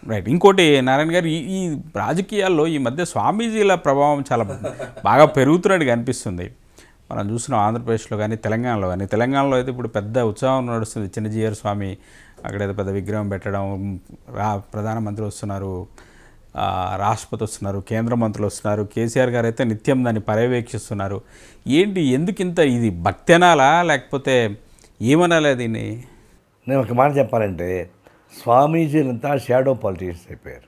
Right ఇంకోటి నారాయణ గారు ఈ ఈ రాజకీయాల్లో ఈ మధ్య స్వామీజీల ప్రభావం చాలా బాగా పెరుగుతున్నట్టుగా అనిపిస్తుంది మనం చూస్తున్నాం ఆంధ్రప్రదేశ్లో కానీ తెలంగాణలో కానీ తెలంగాణలో అయితే ఇప్పుడు పెద్ద ఉత్సాహం నడుస్తుంది చిన్నజీయర్ స్వామి అక్కడైతే పెద్ద విగ్రహం పెట్టడం రా ప్రధానమంత్రి వస్తున్నారు ఆ, రాష్ట్రపతి వస్తున్నారు కేంద్ర మంత్రులు వస్తున్నారు కేసీఆర్ గారు అయితే నిత్యం దాన్ని పర్యవేక్షిస్తున్నారు ఏంటి ఎందుకు ఇంత ఇది భక్తి అనాలా లేకపోతే ఏమనాలి దీన్ని నేను ఒక మాట చెప్పాలంటే స్వామీజీలంతా షాడో పాలిటిషియన్స్ అయిపోయారు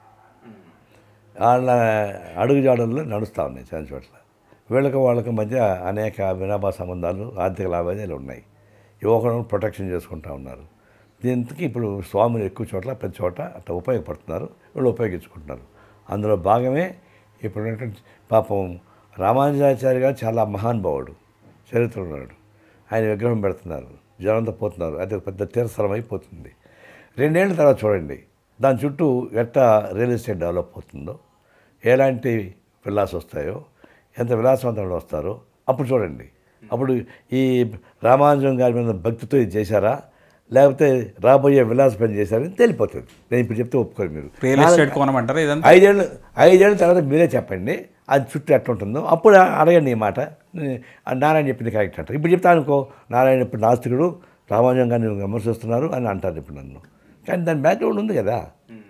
వాళ్ళ అడుగుజాడల్లో నడుస్తూ ఉన్నాయి చాలా చోట్ల వీళ్ళకి వాళ్ళకి మధ్య అనేక వినాభా సంబంధాలు ఆర్థిక లావాదేవీలు ఉన్నాయి యువకులను ప్రొటెక్షన్ చేసుకుంటూ ఉన్నారు దీనికి ఇప్పుడు స్వాములు ఎక్కువ చోట్ల ప్రతి చోట అట్లా ఉపయోగపడుతున్నారు వీళ్ళు ఉపయోగించుకుంటున్నారు అందులో భాగమే ఇప్పుడు ఉన్నటువంటి పాపం రామానుజాచార్య గారు చాలా మహానుభావుడు చరిత్ర ఉన్నాడు ఆయన విగ్రహం పెడుతున్నారు జనంతో పోతున్నారు అది ఒక పెద్ద తీరస్థలం అయిపోతుంది రెండేళ్ల తర్వాత చూడండి దాని చుట్టూ ఎట్లా రియల్ ఎస్టేట్ డెవలప్ అవుతుందో ఎలాంటి విలాస్ వస్తాయో ఎంత విలాసవంతంగా వస్తారో అప్పుడు చూడండి అప్పుడు ఈ రామానుజం గారి మీద భక్తితో ఇది చేశారా లేకపోతే రాబోయే విలాస పని చేశారని తెలిపోతుంది నేను ఇప్పుడు చెప్తే ఒప్పుకోరు మీరు రియల్ ఎస్టేట్ కోనమంటారా ఇదంతా ఐదేళ్ళు ఐదేళ్ళ తర్వాత మీరే చెప్పండి అది చుట్టూ ఎట్లా ఉంటుందో అప్పుడు అడగండి ఈ మాట నే- ఆ నారాయణ చెప్పింది కరెక్ట్ అంటారు ఇప్పుడు చెప్తాను అనుకో నారాయణ ఇప్పుడు నాస్తికుడు రామానుజం గారిని విమర్శిస్తున్నారు అని అంటారు ఇప్పుడు నన్ను కానీ దాని బ్యాక్గ్రౌండ్ ఉంది కదా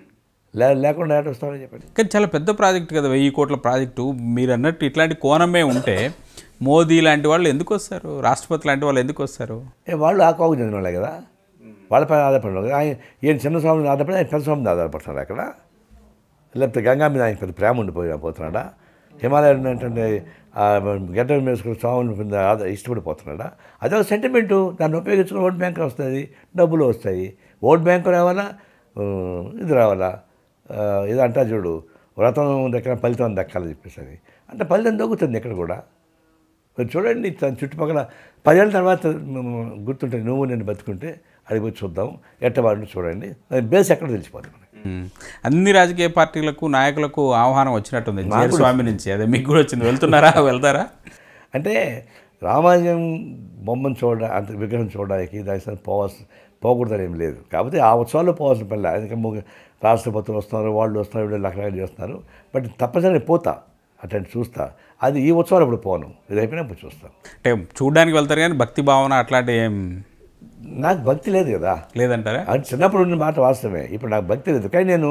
లే లేకుండా ఎట్లా వస్తామని చెప్పండి కానీ చాలా పెద్ద ప్రాజెక్ట్ కదా వెయ్యి కోట్ల ప్రాజెక్టు మీరు అన్నట్టు ఇట్లాంటి కోణమే ఉంటే మోదీ లాంటి వాళ్ళు ఎందుకు వస్తారు రాష్ట్రపతి లాంటి వాళ్ళు ఎందుకు వస్తారు ఏ వాళ్ళు ఆ కోకు చెందిన వాళ్ళే కదా వాళ్ళపై ఆధారపడిన వాళ్ళు. ఆయన ఈయన చిన్న స్వామి మీద ఆధారపడి ఆయన పెద్ద స్వామి మీద ఆధారపడుతున్నాడు అక్కడ లేకపోతే గంగా మీద ఆయన పెద్ద ప్రేమ ఉండిపోయి పోతున్నాడా హిమాలయం ఏంటంటే ఆ గడ్డ వేసుకుని స్వామిని మీద ఆధార ఇష్టపడిపోతున్నాడా అదొక సెంటిమెంటు దాన్ని ఉపయోగించుకుని ఓట్ బ్యాంక్ వస్తుంది డబ్బులు వస్తాయి ఓట్ బ్యాంకు రావాలా ఆ, ఇది రావాలా ఆ, ఇది అంటా చూడు వ్రతం దగ్గర ఫలితం దక్కాలని చెప్పేసి అది అంటే ఫలితం దొక్కుతుంది ఇక్కడ కూడా మీరు చూడండి తన చుట్టుపక్కల పదేళ్ళ తర్వాత మ్, గుర్తుంటే నువ్వు నేను బతుకుంటే అడిగి పోయి చూద్దాం ఎట్టవాడిని చూడండి దాని బేస్ ఎక్కడ తెలిసిపోతుంది మనకి. ఉమ్. అన్ని రాజకీయ పార్టీలకు నాయకులకు ఆహ్వానం వచ్చినట్టుంది జీర స్వామి నుంచి అదే మీకు కూడా వచ్చింది వెళ్తున్నారా వెళ్తారా అంటే రామానుజం బొమ్మను చూడ అంత విగ్రహం చూడడానికి దాని పోవాల్సిన పోకూడదని ఏం లేదు కాకపోతే ఆ ఉత్సవాల్లో పోవాల్సిన పని లేదు అందుకే ముగ్గురు రాష్ట్రపతులు వస్తున్నారు వాళ్ళు వస్తున్నారు వీళ్ళు రకరకాలు చేస్తున్నారు బట్ తప్పనిసరిగా పోతా అట్లాంటి చూస్తా అది ఈ ఉత్సవాలు ఇప్పుడు పోను ఇది అయిపోయినప్పుడు చూస్తాను అంటే చూడడానికి వెళ్తారు కానీ భక్తి భావన అట్లాంటి ఏం నాకు భక్తి లేదు కదా లేదంటారా అది చిన్నప్పుడు ఉన్న మాట వాస్తవమే ఇప్పుడు నాకు భక్తి లేదు కానీ నేను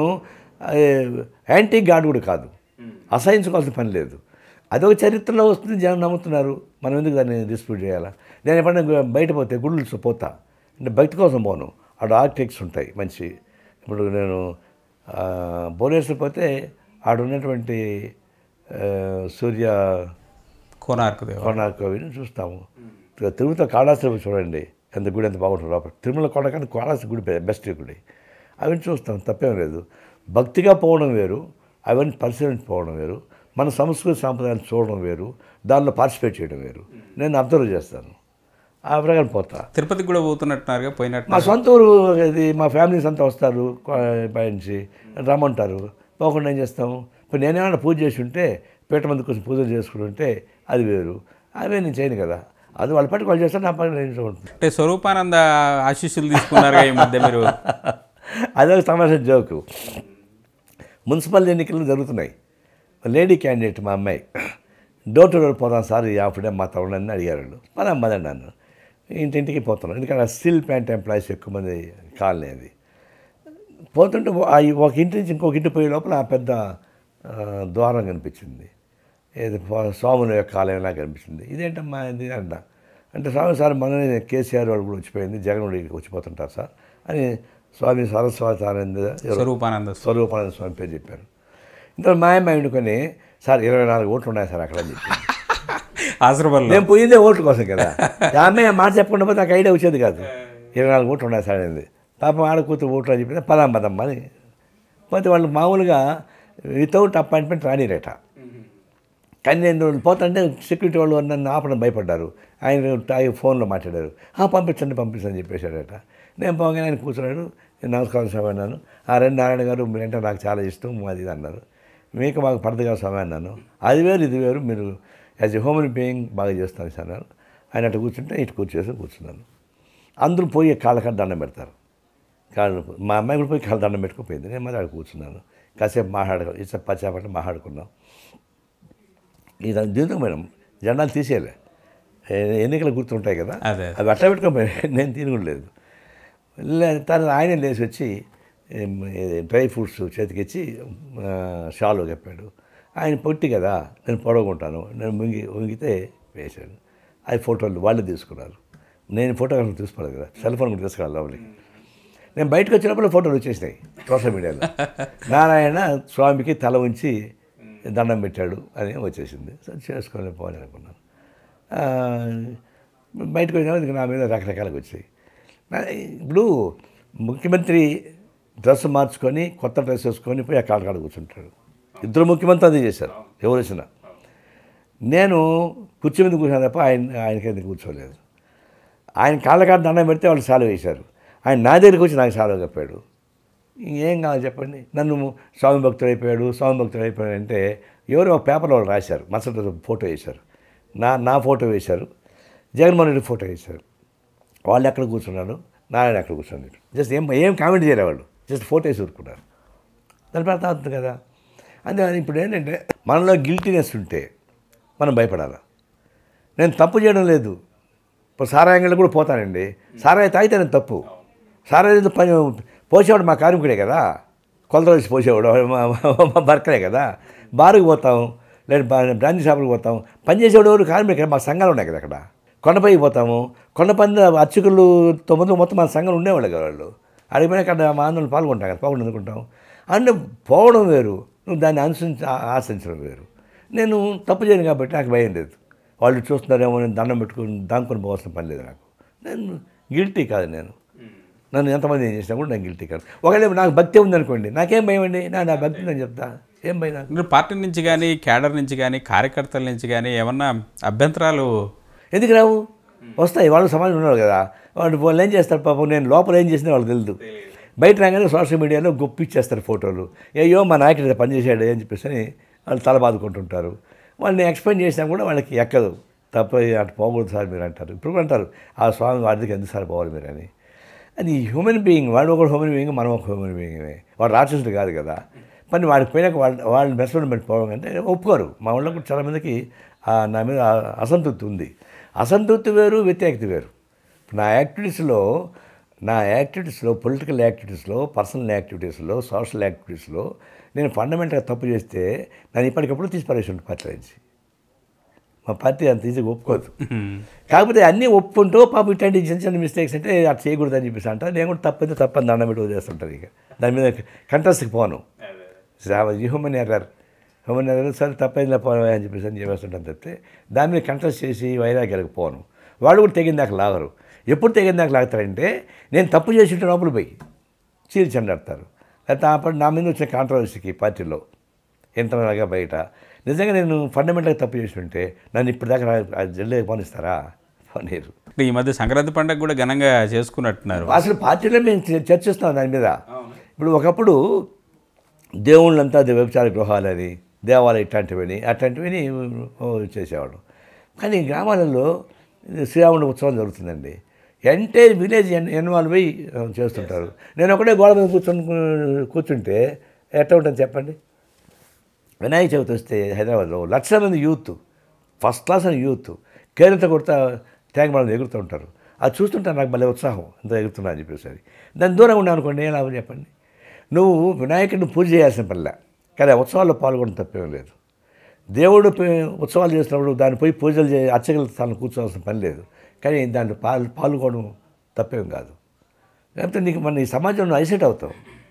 యాంటీ గాడ్ కూడా కాదు అసహించుకోవాల్సిన పని లేదు అదొక చరిత్రలో వస్తుంది జనం నమ్ముతున్నారు మనం ఎందుకు దాన్ని డిస్ప్యూట్ చేయాలా నేను ఎప్పుడైనా గు- బయట పోతే గుళ్ళు పోతా అంటే భక్తి కోసం పోను ఆడ ఆర్కిటెక్ట్స్ ఉంటాయి మంచి ఇప్పుడు నేను ఆ, భువనేశ్వర్ పోతే ఆడ ఉన్నటువంటి ఆ, సూర్య కోనార్కు దేవ కోణార్కు అవి చూస్తాము తిరుమల కాళాశ్రీ చూడండి ఎంత గుడి ఎంత బాగుంటుంది లోపల తిరుమల కొండ కానీ కాళాశ్రీ గుడి బె- బెస్ట్ గుడి అవన్నీ చూస్తాం తప్పేం లేదు భక్తిగా పోవడం వేరు అవన్నీ పరిశీలించుకోవడం వేరు మన సంస్కృతి సాంప్రదాయాలు చూడడం వేరు దానిలో పార్టిసిపేట్ చేయడం వేరు నేను అబ్జర్వ్ చేస్తాను ఆ ప్రకారం పోతా తిరుపతికి కూడా పోతున్నట్టున్నారుగా పోయినట్టు మా సొంత ఊరు ఇది మా ఫ్యామిలీస్ అంతా వస్తారు కో- బయట నుంచి రమ్మంటారు పోకుండా ఏం చేస్తాము ఇప్పుడు నేనేమైనా పూజ చేసి ఉంటే పీట మంది కోసం పూజలు చేసుకుని ఉంటే అది వేరు అవే నేను చేయను కదా అది వాళ్ళ పట్టి వాళ్ళు చేస్తాను నా పని నేను చూసుకుంటాను అంటే స్వరూపానంద ఆశీస్సులు తీసుకున్నారుగా ఈ మధ్య మీరు అదొక తమాషా జోకు మున్సిపల్ ఎన్నికలు జరుగుతున్నాయి లేడీ క్యాండిడేట్ మా అమ్మాయి డోర్ టు డోర్ పోదాం సార్ అప్పుడే మా తరుణని అడిగారు వాళ్ళు పదాం పదండి నన్ను ఇంటింటికి పోతున్నాం ఎందుకంటే స్టిల్ ప్యాంట్ ఎంప్లాయీస్ ఎక్కువ మంది కాలనీ అది పోతుంటే ఓ- ఆ ఒక ఇంటి నుంచి ఇంకొక ఇంటి పోయే లోపల ఆ పెద్ద ఆ, ద్వారం కనిపించింది ఏది ప- స్వాముల యొక్క ఆలయంలా కనిపించింది ఇదేంటమ్మా ఇది అంట అంటే స్వామి సార్ మననే కేసీఆర్ వాళ్ళు కూడా వచ్చిపోయింది జగన్ కూడా ఇక్కడికి వచ్చిపోతుంటారు సార్ అని స్వామి సరస్వతి ఆనంద ఎవరో స్వరూపానంద స్వరూపానంద స్వామి పేరు చెప్పారు ఇంత మాయమై ఉండుకొని సార్ ఇరవై నాలుగు ఓట్లు ఉన్నాయి సార్ అక్కడ అని చెప్పి ఆశ్రమంలో నేను పోయిందే ఓట్ల కోసం కదా ఆ అమ్మాయి ఆ మాట చెప్పకుండా పోతే నాకు ఐడియా వచ్చేది కాదు ఇరవై నాలుగు ఓట్లు ఉన్నాయి సార్ అనేది పాపం ఆడ కూతురు ఓట్లు అని చెప్పింది పదాం పదమ్మా అని పోతే వాళ్ళు మామూలుగా వితౌట్ అపాయింట్మెంట్ రానిరేట కానీ నేను పోతుంటే సెక్యూరిటీ వాళ్ళు నన్ను ఆపడం భయపడ్డారు ఆయన ఆయన ఫోన్లో మాట్లాడారు "ఆ, పంపించండి పంపించండి అని చెప్పేశాడట నేను పోగానే ఆయన కూర్చున్నాడు నేను నమస్కారం స్వామి అన్నాను ఆ రెండు నారాయణ గారు మీరంటే నాకు చాలా ఇష్టం అది ఇది అన్నారు మీకు మాకు పడదుగా స్వామి అన్నాను అది వేరు ఇది వేరు మీరు యాజ్ ఎ హ్యూమన్ బీయింగ్ బాగా చేస్తాను సార్ అన్నారు ఆయన అటు కూర్చుంటే ఇటు కూర్చేసి కూర్చున్నాను అందరూ పోయి కాళ్ళకాడ దండం పెడతారు కాళ్ళు నొప్పి. మా అమ్మాయి కూడా పోయి కాళ్ళు దండం పెట్టుకుపోయింది నేను మరి అక్కడ కూర్చున్నాను కాసేపు మాట్లాడుకో ఇచ్చా పచ్చాపట్ల మాట్లాడుకున్నాం ఇది జీవితం మేడం జెండాలు తీసేయలే ఏ- ఎన్నికలు గుర్తుంటాయి కదా అదే. అవి అట్లా పెట్టుకోపోయి నేను తినకూడలేదు తర్వాత ఆయన లేచి వచ్చి ఏం, ఇది డ్రై ఫ్రూట్స్ చేతికిచ్చి ఆ, షాలు చెప్పాడు ఆయన పొట్టి కదా నేను పొడవుకుంటాను నేను ముంగి వంగితే వేశాడు అవి ఫోటోలు వాళ్ళు తీసుకున్నారు నేను ఫోటోగ్రాఫర్ తీసుకోలేదు కదా సెల్ ఫోన్ కూడా తీసుకురాలి లోపలికి నేను బయటకు వచ్చినప్పుడు ఫోటోలు వచ్చేసినాయి సోషల్ మీడియాలో నారాయణ స్వామికి తల ఉంచి దండం పెట్టాడు అని వచ్చేసింది సరే చేసుకొని పోని అనుకున్నాను ఆ, బయటకు వచ్చినప్పుడు నా మీద రకరకాలుగా వచ్చాయి నా- ఇప్పుడు ముఖ్యమంత్రి డ్రెస్ మార్చుకొని కొత్త డ్రెస్ వేసుకొని పోయి ఆ కాళ్ళ కాడ కూర్చుంటాడు ఇద్దరు ముఖ్యమంత్రి అదే చేశారు ఎవరు వచ్చినా నేను కుర్చీ మీద కూర్చున్నా తప్ప ఆయన ఆయనకి ఎందుకు కూర్చోలేదు ఆయన కాళ్ళ కాడ దండం పెడితే వాళ్ళు సాల్వ్ వేశారు ఆయన నా దగ్గరికి వచ్చి నాకు సాల్వ్ చెప్పాడు ఏం కావాలి చెప్పండి నన్ను స్వామి భక్తుడు అయిపోయాడు స్వామి భక్తుడు అయిపోయాడు అంటే ఎవరో ఒక పేపర్లో వాళ్ళు రాశారు మరుసటి రోజు ఫోటో వేశారు నా నా ఫోటో వేశారు జగన్మోహన్ రెడ్డి ఫోటో వేశారు వాళ్ళు ఎక్కడ కూర్చున్నారు నారాయణ ఎక్కడ కూర్చున్నారు జస్ట్ ఏం ఏం కామెంట్ చేయలే వాళ్ళు జస్ట్ ఫోటో వేసి ఊరుకున్నారు దాని అర్థం అవుతుంది కదా అందుకని ఇప్పుడు ఏంటంటే మనలో గిల్టీనెస్ ఉంటే మనం భయపడాలి నేను తప్పు చేయడం లేదు ఇప్పుడు సారాయంగా కూడా పోతానండి సారాయి తాగితే నేను తప్పు సారాయి పని పోసేవాడు మా కార్మికుడే కదా కొలత వేసి పోసేవాడు మా మా- మా బర్కరే కదా బారుకు పోతాం లేదు బ్రాంచ్ షాపులకు పోతాం పని చేసేవాడు ఎవరు కార్మికుడే మా సంఘాలు ఉన్నాయి కదా అక్కడ కొండపైకి పోతాము కొండపంది అర్చకులు తొమ్మిది మొత్తం మా సంఘాలు ఉండేవాళ్ళు కదా వాళ్ళు అడిగిపోయినా అక్కడ మా ఆందోళన పాల్గొంటాం కదా పాల్గొని అందుకుంటాం అంటే పోవడం వేరు నువ్వు దాన్ని అనుసరించి ఆ- ఆశించడం వేరు నేను తప్పు చేయను కాబట్టి నాకు భయం లేదు వాళ్ళు చూస్తున్నారేమో నేను దండం పెట్టుకుని దాంకొని పోవాల్సిన పని లేదు నాకు నేను గిల్టీ కాదు నేను నన్ను ఎంతమంది ఏం చేసినా కూడా నేను గిల్టీ కాదు ఒకవేళ నాకు భక్తి ఉందనుకోండి నాకేం భయం అండి నా నా భక్తి ఉందని చెప్తా ఏం భయం నాకు మీరు పార్టీ నుంచి కానీ క్యాడర్ నుంచి కానీ కార్యకర్తల నుంచి కానీ ఏమన్నా అభ్యంతరాలు ఎందుకు రావు వస్తాయి వాళ్ళు సమాజం ఉన్నారు కదా వాళ్ళు వాళ్ళు ఏం చేస్తారు పాపం నేను లోపల ఏం చేసినా వాళ్ళకి తెలియదు బయట రాగానే సోషల్ మీడియాలో గొప్పిచ్చేస్తారు ఫోటోలు అయ్యో మా నాయకుడు ఇలా పనిచేసాడు అని చెప్పేసి అని వాళ్ళు తల బాదుకుంటుంటారు వాళ్ళని ఎక్స్ప్లెయిన్ చేసినా కూడా వాళ్ళకి ఎక్కదు తప్ప అటు పోకూడదు సార్ మీరు అంటారు ఇప్పుడు కూడా అంటారు ఆ స్వామి వాడికి ఎందుకు పోవాలి మీరు అని అది హ్యూమన్ బీయింగ్ వాడు ఒక హ్యూమన్ బీయింగ్ మనం ఒక హ్యూమన్ బీయింగే వాడు రాక్షసుడు కాదు కదా పని వాడికి పోయినాక వాళ్ళ వాళ్ళని బెస్ట్ పెట్టుకోవడం అంటే ఒప్పుకోరు మా ఊళ్ళో కూడా చాలామందికి ఆ నా మీద ఆ- అసంతృప్తి ఉంది అసంతృప్తి వేరు వ్యతిరేకత వేరు నా యాక్టివిటీస్లో నా యాక్టివిటీస్లో పొలిటికల్ యాక్టివిటీస్లో పర్సనల్ యాక్టివిటీస్లో సోషల్ యాక్టివిటీస్లో నేను ఫండమెంటల్గా తప్పు చేస్తే నన్ను ఇప్పటికప్పుడు తీసి పరేసి పార్టీ నుంచి మా పార్టీ అంత ఈజీగా ఒప్పుకోదు కాకపోతే అన్నీ ఒప్పుకుంటూ పాపం ఇట్లాంటి చిన్న చిన్న మిస్టేక్స్ అంటే అటు చేయకూడదు అని చెప్పేసి అంటారు నేను కూడా తప్పైతే తప్పని దండం పెట్టి వదిలేస్తుంటాను ఇక దాని మీద కంట్రస్ట్కి పోను హ్యూమన్ ఎర్రర్ హ్యూమన్ ఎర్రర్ సరే తప్పైందిలే పోను అని చెప్పేసి అని చెప్పేస్తుంటాను తప్పితే దాని మీద కంట్రస్ట్ చేసి వైరాగ్యాలకు పోను వాళ్ళు కూడా తెగిన దాకా లాగరు ఎప్పుడు తెగిన దాకా లాగుతారంటే నేను తప్పు చేసి ఉంటే లోపల పోయి చీల్చి చెండాడతారు లేకపోతే అప్పుడు నా మీద వచ్చిన కాంట్రవర్సీకి పార్టీలో ఇంటర్నల్గా బయట నిజంగా నేను ఫండమెంటల్గా తప్పు చేసి ఉంటే నన్ను ఇప్పటిదాకా జల్లు పోనిస్తారా పోనీరు అంటే ఈ మధ్య సంక్రాంతి పండుగ కూడా ఘనంగా చేసుకున్నట్టున్నారు అసలు పార్టీలో మేము చ- చర్చిస్తాం దాని మీద ఇప్పుడు ఒకప్పుడు దేవుళ్ళంతా అది వ్యభిచార గృహాలని దేవాలయం ఇట్లాంటివని అట్లాంటివని ఓ, చేసేవాడు కానీ గ్రామాలలో శ్రీరాముడి ఉత్సవం జరుగుతుందండి ఎంటైర్ విలేజ్ ఇన్వాల్వ్ అయ్యి ఆ, చేస్తుంటారు నేను ఒకటే గోడ మీద కూర్చొని కూర్చుంటే ఎట్లా ఉంటుంది చెప్పండి వినాయక చవితి వస్తే హైదరాబాద్లో లక్షల మంది యూత్ ఫస్ట్ క్లాస్ అని యూత్ కేరళత కొడతా ట్యాంక్ మనం ఎగురుతూ ఉంటారు అది చూస్తుంటే నాకు భలే ఉత్సాహం అంత ఎగురుతున్నా అని చెప్పేసి అది. దాని దూరంగా ఉన్నాను అనుకోండి ఏం లాభం చెప్పండి నువ్వు వినాయకుడిని పూజ చేయాల్సిన పనిలే కానీ ఆ ఉత్సవాల్లో పాల్గొనడం తప్పేం లేదు దేవుడు పే- ఉత్సవాలు చేసినప్పుడు దాన్ని పోయి పూజలు చే అర్చకులు తను కూర్చోవాల్సిన పని లేదు కానీ దాంట్లో పాల్ పాల్గొనడం తప్పేం కాదు లేకపోతే నీకు మన ఈ సమాజంలో ఐసెట్ అవుతావు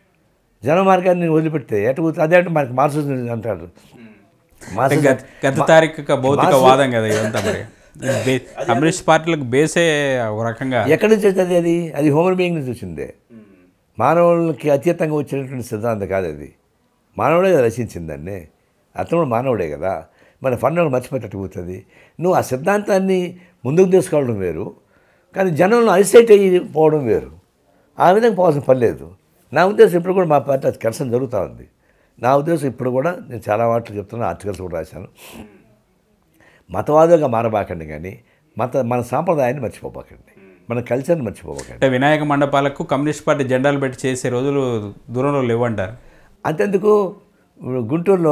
జన మార్గాన్ని వదిలిపెడితే ఎటు కూర్చో- అదే అంటే మనకి మార్క్సిజం అంటారు మార్క్సిజం- గత గత తారీఖు భౌతిక వాదం కదా ఇదంతా మరి ఇది బే- కమ్యూనిస్ట్ పార్టీలకు బేసే ఒక రకంగా ఎక్కడి నుంచి వచ్చింది అది అది హ్యూమన్ బీయింగ్ నుంచి వచ్చిందే మానవులకి అతీతంగా వచ్చినటువంటి సిద్ధాంతం కాదు అది మానవుడే కదా రచించింది దాన్ని అతను కూడా మానవుడే కదా మన ఫండ్ మర్చిపోయేటట్టు పోతుంది నువ్వు ఆ సిద్ధాంతాన్ని ముందుకు తీసుకోవడం వేరు కానీ జనంలో అరిసైట్ అయ్యి పోవడం వేరు ఆ విధంగా పోవాల్సిన పని లేదు నా ఉద్దేశం ఇప్పుడు కూడా మా పార్టీ అది కరసం జరుగుతూ ఉంది నా ఉద్దేశం ఇప్పుడు కూడా నేను చాలా మాటలు చెప్తున్నా ఆర్టికల్స్ కూడా రాశాను మతవాదులుగా మారబాకండి కానీ మత మన సాంప్రదాయాన్ని మర్చిపోబాకండి మన కల్చర్ని మర్చిపోకండి అంటే వినాయక మండపాలకు కమ్యూనిస్ట్ పార్టీ జెండాలు పెట్టి చేసే రోజులు దూరంలో లేవంటారు అంతెందుకు ఇప్పుడు గుంటూరులో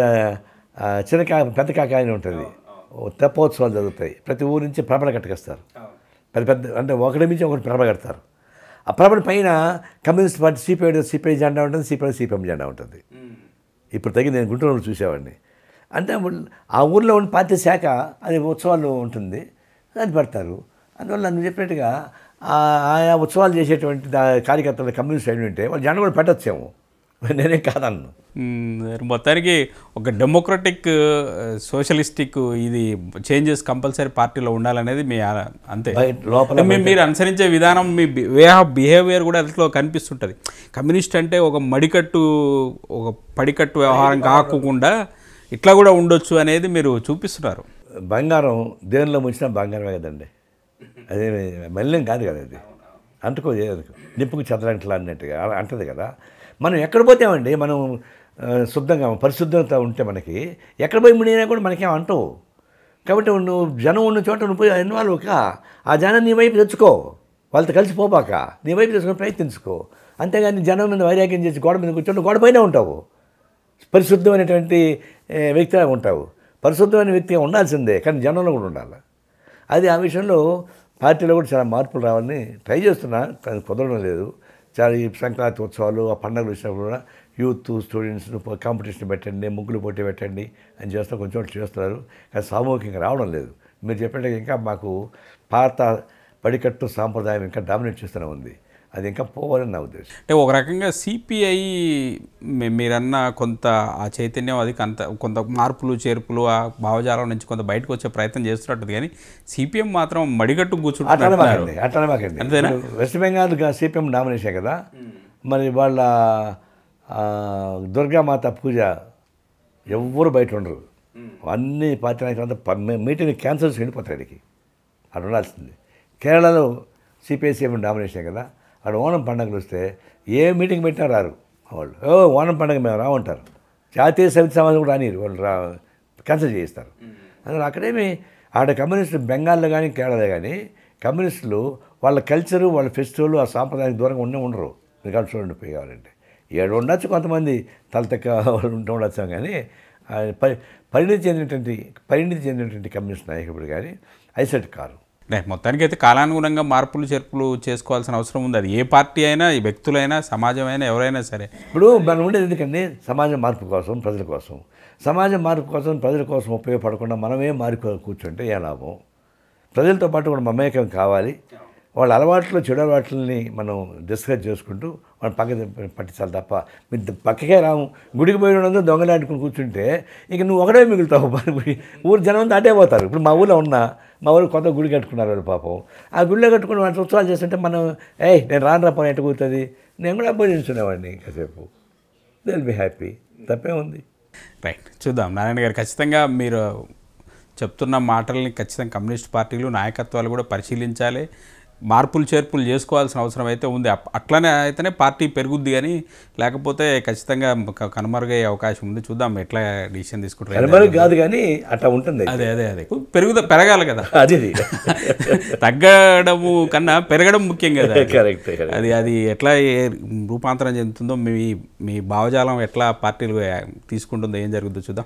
ఆ, చిన్న కా పెద్ద కాకాయ అని ఉంటుంది ఓ తెప్పోత్సవాలు జరుగుతాయి ప్రతి ఊరు నుంచి ప్రభలు కట్టుకొస్తారు పెద్ద పెద్ద అంటే ఒకటి మించి ఒకటి ప్రభ కడతారు ఆ ప్రభల పైన కమ్యూనిస్ట్ పార్టీ సిపిఐ సిపిఐ జెండా ఉంటుంది సిపిఐ సిపిఎం జెండా ఉంటుంది ఇప్పుడు తగ్గి నేను గుంటూరులో చూసేవాడిని అంటే ఉల్- ఆ ఊర్లో ఉన్న పార్టీ శాఖ అది ఉత్సవాలు ఉంటుంది అది పెడతారు అందువల్ల నువ్వు చెప్పినట్టుగా ఆ- ఆయా ఉత్సవాలు చేసేటువంటి దా- కార్యకర్తలు కమ్యూనిస్ట్ అయిన ఉంటే వాళ్ళు జెండా కూడా పెట్టచ్చేమో నేనే కాదన్ను మ్మ్. మొత్తానికి ఒక డెమోక్రటిక్ సోషలిస్టిక్ ఇది చేంజెస్ కంపల్సరీ పార్టీలో ఉండాలనేది మీ ఆ- అంతే బయట లోపల మీ- మీరు అనుసరించే విధానం మీ వే ఆఫ్ బిహేవియర్ కూడా అందులో కనిపిస్తుంటుంది కమ్యూనిస్ట్ అంటే ఒక మడికట్టు ఒక పడికట్టు వ్యవహారం కాకుండా ఇట్లా కూడా ఉండొచ్చు అనేది మీరు చూపిస్తున్నారు బంగారం దేనిలో ముంచినా బంగారమే కదండి అదే మల్యం కాదు కదా అది అంటుకో చేయదు నిప్పుకు చెదరంట్లా అన్నట్టుగా అలా అంటది కదా మనం ఎక్కడ పోతామండి మనం ఆ, శుద్ధంగా పరిశుద్ధత ఉంటే మనకి ఎక్కడ పోయి మునిగినా కూడా మనకేం అంటవు కాబట్టి నువ్వు జనం ఉన్న చోట నువ్వు పోయి ఇన్వాల్వ్ కా ఆ జనం నీ వైపు తెచ్చుకో వాళ్ళతో కలిసి పోపాక నీ వైపు తెచ్చుకొని ప్రయత్నించుకో అంతేగాని జనం మీద వైరాగ్యం చేసి గోడ మీద కూర్చొని గోడ పైన ఉంటావు పరిశుద్ధమైనటువంటి ఏ, వ్యక్తిగా ఉంటావు పరిశుద్ధమైన వ్యక్తిగా ఉండాల్సిందే కానీ జనంలో కూడా ఉండాలి అది ఆ విషయంలో పార్టీలో కూడా చాలా మార్పులు రావాలని ట్రై చేస్తున్నా కానీ కుదరడం లేదు చాలా ఈ సంక్రాంతి ఉత్సవాలు ఆ పండుగలు వచ్చినప్పుడు కూడా యూత్ స్టూడెంట్స్ కాంపిటీషన్ పెట్టండి ముగ్గులు పోటీ పెట్టండి అని చేస్తూ కొంచెం చేస్తున్నారు కానీ సామూహికంగా రావడం లేదు మీరు చెప్పినట్టుగా ఇంకా మాకు పాత పడికట్టు సాంప్రదాయం ఇంకా డామినేట్ చేస్తూనే ఉంది అది ఇంకా పోవాలని నా ఉద్దేశం అంటే ఒక రకంగా సిపిఐ మీరన్న కొంత ఆ చైతన్యం అది కొంత కొంత మార్పులు చేర్పులు ఆ భావజాలం నుంచి కొంత బయటకు వచ్చే ప్రయత్నం చేస్తున్నట్టు కానీ సిపిఎం మాత్రం మడిగట్టు కూర్చుంటున్నారు అట్లనే మాకండి అట్లనే మాకండి అంతేనా? ఇప్పుడు వెస్ట్ బెంగాల్ సిపిఎం డామినేషన్ కదా మరి వాళ్ళ ఆ, దుర్గామాత పూజ ఎవ్వరు బయట ఉండరు అన్ని పార్టీ నాయకులంతా ప- మీ- మీటింగ్ క్యాన్సల్ చేసి వెళ్ళిపోతారు అడిగి అక్కడ ఉండాల్సింది కేరళలో సిపిఐ సిఎం డామినేషన్ కదా అక్కడ ఓణం పండుగలు వస్తే ఏ మీటింగ్ పెట్టినా రారు వాళ్ళు ఓ ఓణం పండుగ మేము రామంటారు జాతీయ సమితి సమాజం కూడా రానిరు వాళ్ళు రా క్యాన్సిల్ చేయిస్తారు అందులో అక్కడేమి ఆడ కమ్యూనిస్టులు బెంగాల్లో కానీ కేరళలో కానీ కమ్యూనిస్టులు వాళ్ళ కల్చరు వాళ్ళ ఫెస్టివల్ ఆ సాంప్రదాయానికి దూరంగా ఉండే ఉండరు రికార్డు చూడండి పోయి కావాలంటే ఏడు ఉండొచ్చు కొంతమంది తలతెక్క వాళ్ళు ఉంటూ ఉండొచ్చు కానీ ఆ పరి పరిణితి చెందినటువంటి పరిణితి చెందినటువంటి కమ్యూనిస్ట్ నాయకుడు కానీ ఐసెట్ కారు అంటే మొత్తానికి అయితే కాలానుగుణంగా మార్పులు చేర్పులు చేసుకోవాల్సిన అవసరం ఉంది అది ఏ పార్టీ అయినా ఈ వ్యక్తులైనా సమాజమైనా ఎవరైనా సరే ఇప్పుడు మనం ఉండేది ఎందుకండి సమాజ మార్పు కోసం ప్రజల కోసం సమాజ మార్పు కోసం ప్రజల కోసం ఉపయోగపడకుండా మనమే మారి కూర్చుంటే ఏ లాభం ప్రజలతో పాటు కూడా మమేకం కావాలి వాళ్ళ అలవాట్లు చెడు అలవాట్లని మనం డిస్కస్ చేసుకుంటూ వాళ్ళ పక్క పట్టించాలి తప్ప మీరు పక్కకే రాము గుడికి పోయిన వాళ్ళందరూ దొంగలాడుకుని కూర్చుంటే ఇక నువ్వు ఒకటే మిగులుతావు మరి గుడి ఊరు జనం అంతా అటే పోతారు ఇప్పుడు మా ఊళ్ళో ఉన్నా మా ఊరు కొత్త గుడి కట్టుకున్నారు వాళ్ళు పాపం ఆ గుడిలో కట్టుకుని వాళ్ళు ఉత్సవాలు చేస్తుంటే మనం ఏయ్ నేను రాను రా పని ఎట్టు కూర్తుంది నేను కూడా భోజనించుకునేవాడిని కాసేపు దిల్ బి హ్యాపీ తప్పే ఉంది రైట్ చూద్దాం నారాయణ గారు ఖచ్చితంగా మీరు చెప్తున్న మాటల్ని ఖచ్చితంగా కమ్యూనిస్ట్ పార్టీలు నాయకత్వాలు కూడా పరిశీలించాలి మార్పులు చేర్పులు చేసుకోవాల్సిన అవసరం అయితే ఉంది అప్- అట్లనే అయితేనే పార్టీ పెరుగుద్ది కానీ లేకపోతే ఖచ్చితంగా క- కనుమరుగయ్యే అవకాశం ఉంది చూద్దాం ఎట్లా డిసిషన్ తీసుకుంటారు కనుమరుగు కాదు కానీ అట్లా ఉంటుంది అదే అదే అదే పెరుగుద పెరగాలి కదా అది తగ్గడము కన్నా పెరగడం ముఖ్యం కదా అది. కరెక్ట్ అది అది ఎట్లా ఏ- రూపాంతరం చెందుతుందో మీ మీ భావజాలం ఎట్లా పార్టీలు తీసుకుంటుందో ఏం జరుగుతుందో చూద్దాం